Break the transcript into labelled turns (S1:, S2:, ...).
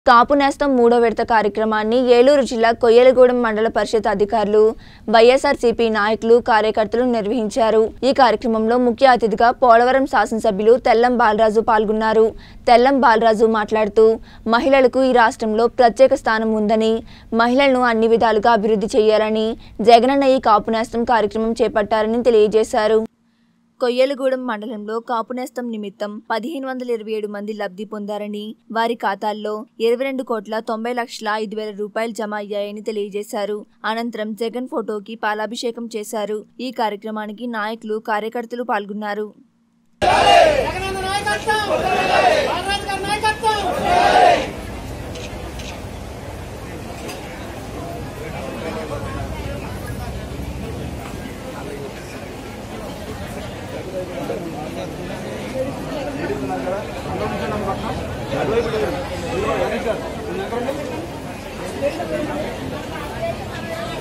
S1: కాపు నేస్తం మూడో విడత కార్యక్రమాన్ని ఏలూరు జిల్లా కొయ్యలగూడెం మండల పరిషత్ అధికారులు వైఎస్ఆర్సీపీ నాయకులు కార్యకర్తలు నిర్వహించారు ఈ కార్యక్రమంలో ముఖ్య అతిథిగా పోలవరం శాసనసభ్యులు తెల్లం బాలరాజు పాల్గొన్నారు తెల్లం బాలరాజు మాట్లాడుతూ మహిళలకు ఈ రాష్ట్రంలో ప్రత్యేక స్థానం ఉందని మహిళలను అన్ని విధాలుగా అభివృద్ధి చేయాలని జగనన్న ఈ కాపు నేస్తం కార్యక్రమం చేపట్టారని తెలియజేశారు కొయ్యలగూడెం మండలంలో కాపునేస్తం నిమిత్తం పదిహేను వందల ఇరవై ఏడు మంది లబ్ధి పొందారని వారి ఖాతాల్లో ఇరవై రెండు కోట్ల తొంభై లక్షల ఐదు వేల రూపాయలు జమ అయ్యాయని తెలియజేశారు అనంతరం జగన్ ఫోటోకి పాలాభిషేకం చేశారు ఈ కార్యక్రమానికి నాయకులు కార్యకర్తలు పాల్గొన్నారు
S2: జగనన్న నాయకత్వం బాలరాజు గారి నాయకత్వం
S3: అటువైపు లేదు. ఇదిగో వెనక.